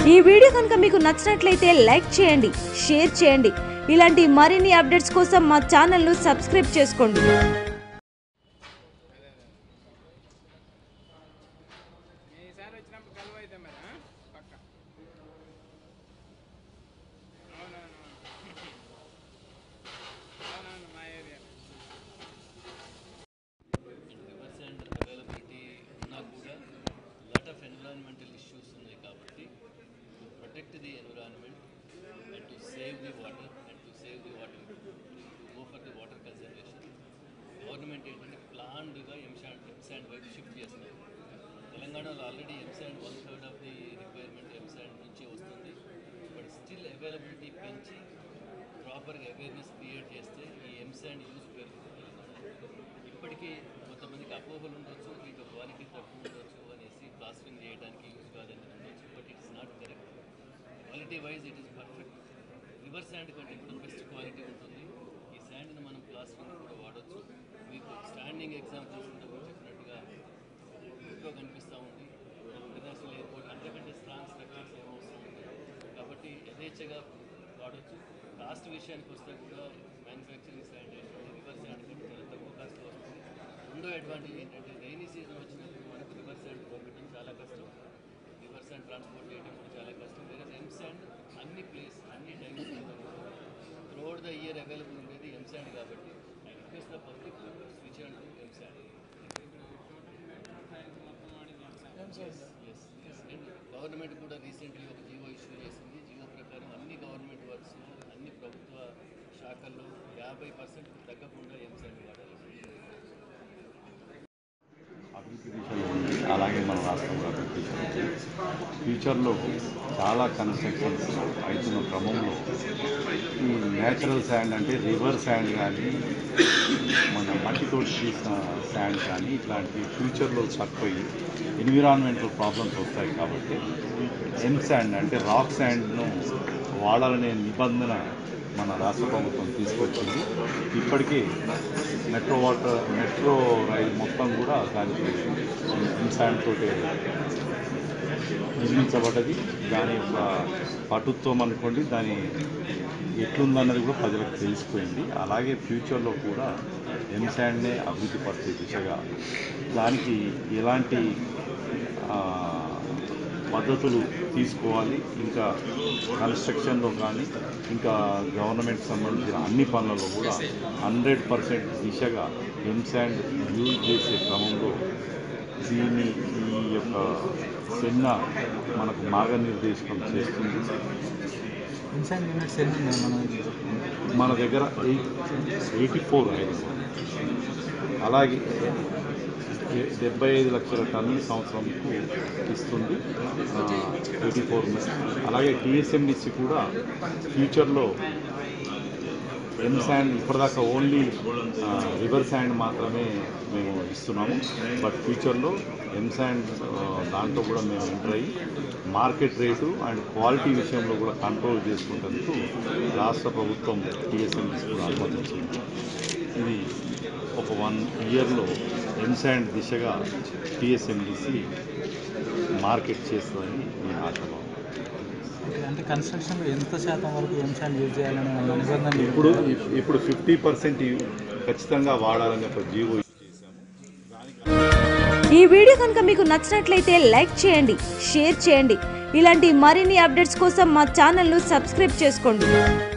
ఈ వీడియో కనుక మీకు నచ్చినట్లయితే లైక్ చేయండి షేర్ చేయండి ఇలాంటి మరిన్ని అప్డేట్స్ కోసం మా ఛానల్ను సబ్స్క్రైబ్ చేసుకోండి ఈసారి వచ్చినప్పుడు కలువ అయితే మరి ఆ? పక్క అవునవును అవునవును మా ఏరియా రివర్స్ అండ్ అవైలబిలిటీ ఉన్నా కూడా లాట్ ఆఫ్ ఎన్విరాన్మెంటల్ ఇష్యూస్ ఉన్నాయి కాబట్టి to protect the environment and to save the water and to save the water to go for the water conservation government ఏంటంటే ప్లాన్డ్గా ఎంశాండ్ ఎంశాండ్ వైపు shift చేస్తున్నారు తెలంగాణలో already M sand one third of the requirement M sand నుంచి వస్తుంది but still availability పెంచి ప్రాపర్గా awareness create చేస్తే ఈ ఎంశాండ్ యూజ్ పెరుగుతుంది ఇప్పటికీ కొంతమందికి అపోహలు ఉండొచ్చు వీటి క్వాలిటీ తక్కువ ఉండొచ్చు అనేసి ప్లాస్టరింగ్ చేయడానికి యూజ్ కాదని ఉండొచ్చు but it's not correct quality wise it is perfect rivers sand కంటే కూడా బెస్ట్ క్వాలిటీ ఉంటుంది ఈ శాండ్ని మనం ప్లాస్టరింగ్ కూడా వాడొచ్చు మీకు స్టాండింగ్ ఎగ్జాంపుల్స్ ఇంతకు చెప్పినట్టుగా ఎక్కువ కనిపిస్తూ ఉంది ఇంటర్నేషనల్ ఎయిర్పోర్ట్ అంతకంటే స్ట్రాంగ్ స్ట్రక్చర్స్ ఏమవసరం ఉంది కాబట్టి యథేచ్ఛగా వాడొచ్చు కాస్ట్ విషయానికి వస్తే కూడా మ్యానుఫ్యాక్చరింగ్ శాండ్ ఏంటంటే రివర్స్ శాండ్ కంటే చాలా తక్కువ కాస్ట్ వస్తుంది రెండో అడ్వాంటేజ్ ఏంటంటే రైనీ సీజన్ వచ్చినప్పుడు మనకు రివర్స్ శాండ్ దొరకడం చాలా కష్టం రివర్స్ శాండ్ ట్రాన్స్పోర్ట్ చేయడం కూడా చాలా కష్టం వేరే ఎం శాండ్ అన్ని ప్లేస్ అన్ని times throughout the year available ఉండేది ఎం శాండ్ కాబట్టి I request the public switch on to M sand government కూడా రీసెంట్లీ ఒక జీవో ఇష్యూ చేసింది జీవో ప్రకారం అన్ని గవర్నమెంట్ వర్క్స్ అన్ని ప్రభుత్వ శాఖల్లో యాభై పర్సెంట్ తగ్గకుండా ఎంసెంట్ వాడాలి అభివృద్ధి దిశలో ఉంది అలాగే మన రాష్ట్రం కూడా అభివృద్ధి దిశలో ఉంది ఫ్యూచర్లో చాలా కన్స్ట్రక్షన్స్ అవుతున్న క్రమంలో ఈ న్యాచురల్ శాండ్ అంటే రివర్ శాండ్ కానీ మన మట్టితో తీసిన శాండ్ కానీ ఇట్లాంటివి ఫ్యూచర్లో తక్కువయ్యి ఎన్విరాన్మెంటల్ ప్రాబ్లమ్స్ వస్తాయి కాబట్టి ఎం శాండ్ అంటే రాక్ శాండ్ను వాడాలనే నిబంధన మన రాష్ట్ర ప్రభుత్వం తీసుకొచ్చింది ఇప్పటికీ మెట్రో వాటర్ మెట్రో రైలు మొత్తం కూడా దానికి ఇన్సాండ్ తోటి నిర్మించబడ్డది దాని యొక్క పటుత్వం అనుకోండి దాని ఎట్లుందన్నది కూడా ప్రజలకు తెలిసిపోయింది అలాగే ఫ్యూచర్లో కూడా ఎంశాండ్నే అభివృద్ధి పరిచే దిశగా దానికి ఎలాంటి ఆ, పద్ధతులు తీసుకోవాలి ఇంకా కన్స్ట్రక్షన్లో కానీ ఇంకా గవర్నమెంట్ సంబంధించిన అన్ని పనులలో కూడా హండ్రెడ్ పర్సెంట్ దిశగా ఎంశాండ్ యూజ్ చేసే క్రమంలో దీన్ని ఈ యొక్క సెన్న మనకు మార్గనిర్దేశం చేస్తుంది ఇన్సాన్ యూనిట్స్ ఎన్ని ఉన్నాయి మన మన దగ్గర ఎయిట్ ఎయిటీ ఫోర్ అయింది అలాగే ఎ- డెబ్బై ఐదు లక్షల టన్నుల సంవత్సరంకు ఇస్తుంది ఎయిటీ ఫోర్ అలాగే టీఎస్ఎండిసి కూడా ఫ్యూచర్లో ఎన్ శాండ్ ఇప్పటిదాకా ఓన్లీ రివర్ శాండ్ మాత్రమే మేము ఇస్తున్నాము బట్ ఫ్యూచర్లో ఎం శాండ్ దాంట్లో కూడా మేము ఎంటర్ అయ్యి మార్కెట్ రేటు అండ్ క్వాలిటీ విషయంలో కూడా కంట్రోల్ చేసుకుంటేందుకు రాష్ట్ర ప్రభుత్వం టీఎస్ఎండిసి కూడా అనుమతించింది ఇది ఒక వన్ ఇయర్లో ఎం శాండ్ దిశగా టీఎస్ఎండిసి మార్కెట్ చేస్తుందని నేను ఆశాభావం అంటే కన్స్ట్రక్షన్లో ఎంత శాతం వరకు ఇన్సాన్ యూజ్ చేయాలని మన నిబంధనలు ఇప్పుడు ఇప్పుడు ఫిఫ్టీ పర్సెంట్ ఖచ్చితంగా వాడాలని ఒక జీవో చేశాము ఈ వీడియో కనుక మీకు నచ్చినట్లయితే లైక్ చేయండి షేర్ చేయండి ఇలాంటి మరిన్ని అప్డేట్స్ కోసం మా ఛానల్ను సబ్స్క్రైబ్ చేసుకోండి